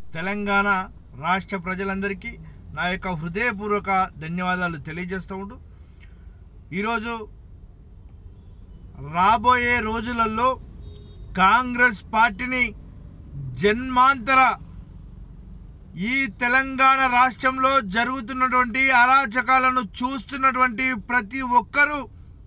తెలంగాణ రాష్ట్ర ప్రజలందరికీ నా యొక్క హృదయపూర్వక ధన్యవాదాలు తెలియజేస్తూ ఉంటూ ఈరోజు రాబోయే రోజులలో కాంగ్రెస్ పార్టీని జన్మాంతర ఈ తెలంగాణ రాష్ట్రంలో జరుగుతున్నటువంటి అరాచకాలను చూస్తున్నటువంటి ప్రతి ఒక్కరూ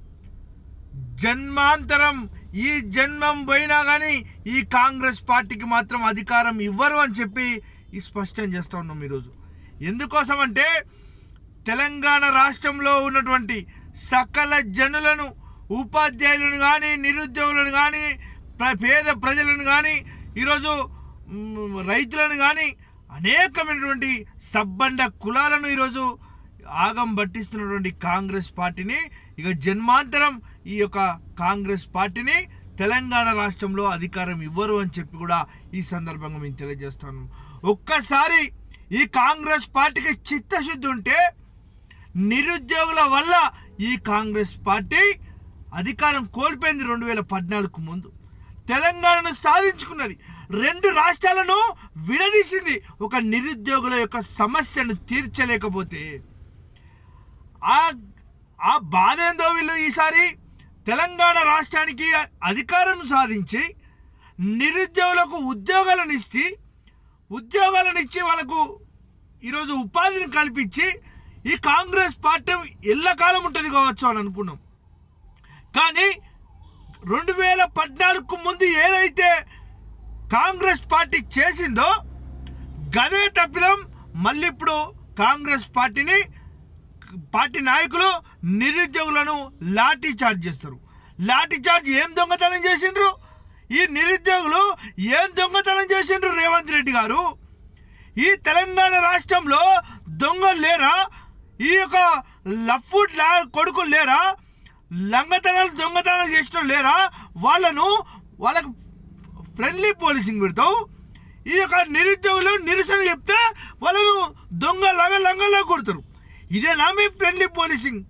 జన్మాంతరం ఈ జన్మం పోయినా కానీ ఈ కాంగ్రెస్ పార్టీకి మాత్రం అధికారం ఇవ్వరు అని చెప్పి ఈ స్పష్టం చేస్తూ ఉన్నాం ఈరోజు ఎందుకోసం అంటే తెలంగాణ రాష్ట్రంలో ఉన్నటువంటి సకల జనులను ఉపాధ్యాయులను కానీ నిరుద్యోగులను కానీ ప్ర- పేద ప్రజలను కానీ ఈరోజు మ్, రైతులను కానీ అనేకమైనటువంటి సబ్బండ కులాలను ఈరోజు ఆగం పట్టిస్తున్నటువంటి కాంగ్రెస్ పార్టీని ఇక జన్మాంతరం ఈ యొక్క కాంగ్రెస్ పార్టీని తెలంగాణ రాష్ట్రంలో అధికారం ఇవ్వరు అని చెప్పి కూడా ఈ సందర్భంగా మేము తెలియజేస్తాను ఒక్కసారి ఈ కాంగ్రెస్ పార్టీకి చిత్తశుద్ధి ఉంటే నిరుద్యోగుల వల్ల ఈ కాంగ్రెస్ పార్టీ అధికారం కోల్పోయింది రెండు వేల పద్నాలుగు ముందు తెలంగాణను సాధించుకున్నది రెండు రాష్ట్రాలను విడదీసింది ఒక నిరుద్యోగుల యొక్క సమస్యను తీర్చలేకపోతే ఆ ఆ బాధ ఏందో వీళ్ళు ఈసారి తెలంగాణ రాష్ట్రానికి అధికారం సాధించి నిరుద్యోగులకు ఉద్యోగాలను ఇచ్చి ఉద్యోగాలను ఇచ్చి వాళ్ళకు ఈరోజు ఉపాధిని కల్పించి ఈ కాంగ్రెస్ పార్టీ ఎల్లకాలం ఉంటుంది కావచ్చు అని అనుకున్నాం కానీ రెండు వేల పద్నాలుగుకు ముందు ఏదైతే కాంగ్రెస్ పార్టీ చేసిందో గదే తప్పిదం మళ్ళీ ఇప్పుడు కాంగ్రెస్ పార్టీని పార్టీ నాయకులు నిరుద్యోగులను లాఠీ చార్జ్ చేస్తారు లాఠీ చార్జ్ ఏం దొంగతనం చేసిండ్రు ఈ నిరుద్యోగులు ఏం దొంగతనం చేసిండ్రు రేవంత్ రెడ్డి గారు ఈ తెలంగాణ రాష్ట్రంలో దొంగలు లేరా ఈ యొక్క లఫ్ఫుడ్ లా కొడుకులు లేరా లంగతనాలు దొంగతనాలు చేసిన లేరా వాళ్ళను వాళ్ళకు ఫ్రెండ్లీ పోలీసింగ్ పెడతావు ఈ యొక్క నిరుద్యోగులు నిరసన చెప్తే వాళ్ళను దొంగ లంగ లంగలా కొడతారు ఇదేనా మీ ఫ్రెండ్లీ పోలీసింగ్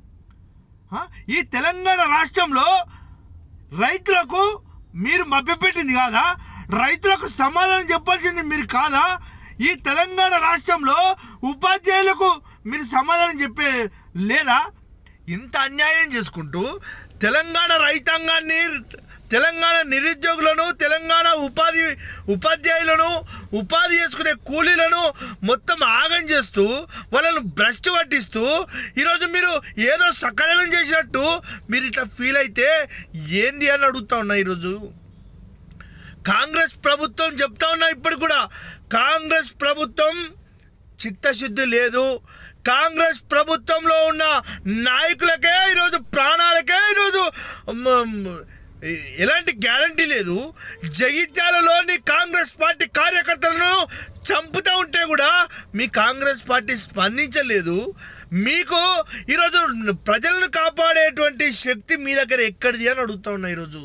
ఆ? ఈ తెలంగాణ రాష్ట్రంలో రైతులకు మీరు మభ్యపెట్టింది కాదా రైతులకు సమాధానం చెప్పాల్సింది మీరు కాదా ఈ తెలంగాణ రాష్ట్రంలో ఉపాధ్యాయులకు మీరు సమాధానం చెప్పే లేదా ఇంత అన్యాయం చేసుకుంటూ తెలంగాణ రైతాంగాన్ని తెలంగాణ నిరుద్యోగులను తెలంగాణ ఉపాధి ఉపాధ్యాయులను ఉపాధి చేసుకునే కూలీలను మొత్తం ఆగం చేస్తూ వాళ్ళను భ్రష్టు పట్టిస్తూ ఈరోజు మీరు ఏదో సకలనం చేసినట్టు మీరు ఇట్లా ఫీల్ అయితే ఏంది అని అడుగుతా ఉన్నా ఈరోజు కాంగ్రెస్ ప్రభుత్వం చెప్తా ఉన్నా ఇప్పుడు కూడా కాంగ్రెస్ ప్రభుత్వం చిత్తశుద్ధి లేదు కాంగ్రెస్ ప్రభుత్వంలో ఉన్న నాయకులకే ఈరోజు ప్రాణాలకే ఈరోజు మ్, ఎలాంటి గ్యారంటీ లేదు జగిత్యాలలోని కాంగ్రెస్ పార్టీ కార్యకర్తలను చంపుతూ ఉంటే కూడా మీ కాంగ్రెస్ పార్టీ స్పందించలేదు మీకు ఈరోజు ప్రజలను కాపాడేటువంటి శక్తి మీ దగ్గర ఎక్కడిది అని అడుగుతా ఉన్నా ఈరోజు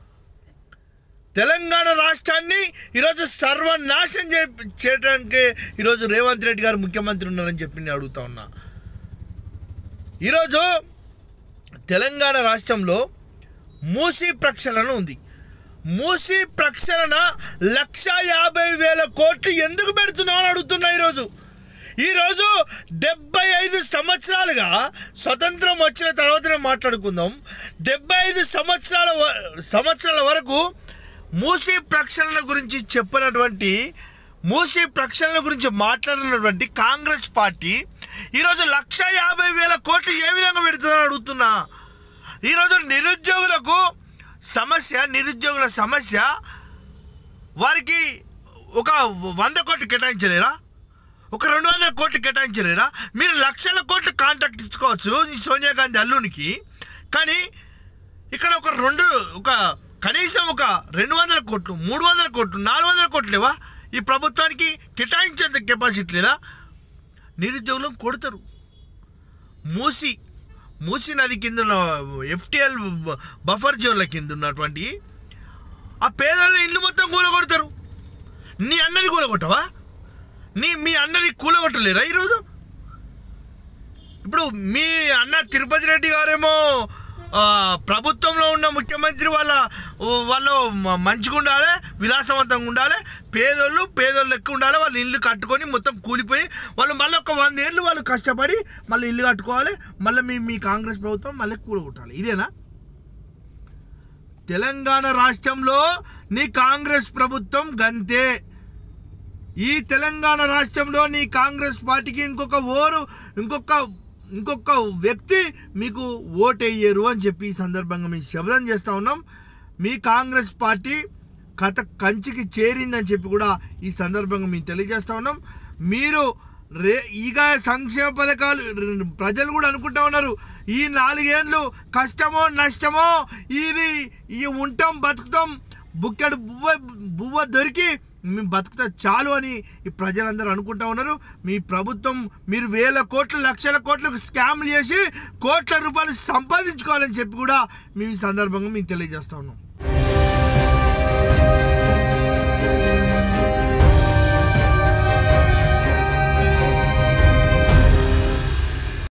తెలంగాణ రాష్ట్రాన్ని ఈరోజు సర్వనాశనం చే చేయడానికి ఈరోజు రేవంత్ రెడ్డి గారు ముఖ్యమంత్రి ఉన్నారని చెప్పి నేను అడుగుతా ఉన్నా ఈరోజు తెలంగాణ రాష్ట్రంలో మూసీ ప్రక్షాళన ఉంది మూసీ ప్రక్షాళన లక్ష యాభై వేల కోట్లు ఎందుకు పెడుతున్నావు అని అడుగుతున్నా ఈరోజు ఈరోజు డెబ్బై ఐదు సంవత్సరాలుగా స్వతంత్రం వచ్చిన తర్వాతనే మాట్లాడుకుందాం డెబ్బై ఐదు సంవత్సరాల వ- సంవత్సరాల వరకు మూసీ ప్రక్షాళన గురించి చెప్పినటువంటి మూసీ ప్రక్షాళన గురించి మాట్లాడినటువంటి కాంగ్రెస్ పార్టీ ఈరోజు లక్ష యాభై వేల కోట్లు ఏ విధంగా పెడుతుందని అడుగుతున్నా ఈరోజు నిరుద్యోగులకు సమస్య నిరుద్యోగుల సమస్య వారికి ఒక వంద కోట్లు కేటాయించలేరా ఒక రెండు వందల కోట్లు కేటాయించలేరా మీరు లక్షల కోట్లు కాంట్రాక్ట్ ఇచ్చుకోవచ్చు ఈ సోనియా గాంధీ అల్లునికి కానీ ఇక్కడ ఒక రెండు ఒక కనీసం ఒక రెండు వందల కోట్లు మూడు వందల కోట్లు నాలుగు వందల కోట్లు లేవా ఈ ప్రభుత్వానికి కేటాయించేంత కెపాసిటీ లేదా నిరుద్యోగులను కొడతారు మూసి మూసి నది కింద ఉన్న ఎఫ్టిఎల్ బఫర్ జోన్ల కింద ఉన్నటువంటి ఆ పేదల ఇల్లు మొత్తం కూలగొడతారు నీ అన్నది కూలగొట్టవా నీ మీ అన్నది కూలగొట్టలేరా ఈరోజు ఇప్పుడు మీ అన్న తిరుపతి రెడ్డి గారేమో ఆ, ప్రభుత్వంలో ఉన్న ముఖ్యమంత్రి వాళ్ళ వాళ్ళు మ- మంచిగా ఉండాలి విలాసవంతంగా ఉండాలి పేదోళ్ళు పేదోళ్ళు లెక్క ఉండాలి వాళ్ళు ఇల్లు కట్టుకొని మొత్తం కూలిపోయి వాళ్ళు మళ్ళీ ఒక వంద ఏళ్ళు వాళ్ళు కష్టపడి మళ్ళీ ఇల్లు కట్టుకోవాలి మళ్ళీ మీ మీ కాంగ్రెస్ ప్రభుత్వం మళ్ళీ కూడగొట్టాలి ఇదేనా తెలంగాణ రాష్ట్రంలో నీ కాంగ్రెస్ ప్రభుత్వం గంతే ఈ తెలంగాణ రాష్ట్రంలో నీ కాంగ్రెస్ పార్టీకి ఇంకొక ఓరు ఇంకొక ఇంకొక వ్యక్తి మీకు ఓటెయ్యరు అని చెప్పి ఈ సందర్భంగా మేము శబ్దం చేస్తూ ఉన్నాం మీ కాంగ్రెస్ పార్టీ కథ కంచికి చేరిందని చెప్పి కూడా ఈ సందర్భంగా మేము తెలియజేస్తా ఉన్నాం మీరు రే ఇక సంక్షేమ పథకాలు ప్రజలు కూడా అనుకుంటా ఉన్నారు ఈ నాలుగేళ్ళు కష్టమో నష్టమో ఇది ఈ ఉంటాం బతుకుతాం బుక్కెడు బువ్వ బువ్వ దొరికి మేము బతుకుతా చాలు అని ఈ ప్రజలందరూ అనుకుంటా ఉన్నారు మీ ప్రభుత్వం మీరు వేల కోట్లు లక్షల కోట్లకు స్కామ్లు చేసి కోట్ల రూపాయలు సంపాదించుకోవాలని చెప్పి కూడా మేము ఈ సందర్భంగా మేము తెలియజేస్తా ఉన్నాం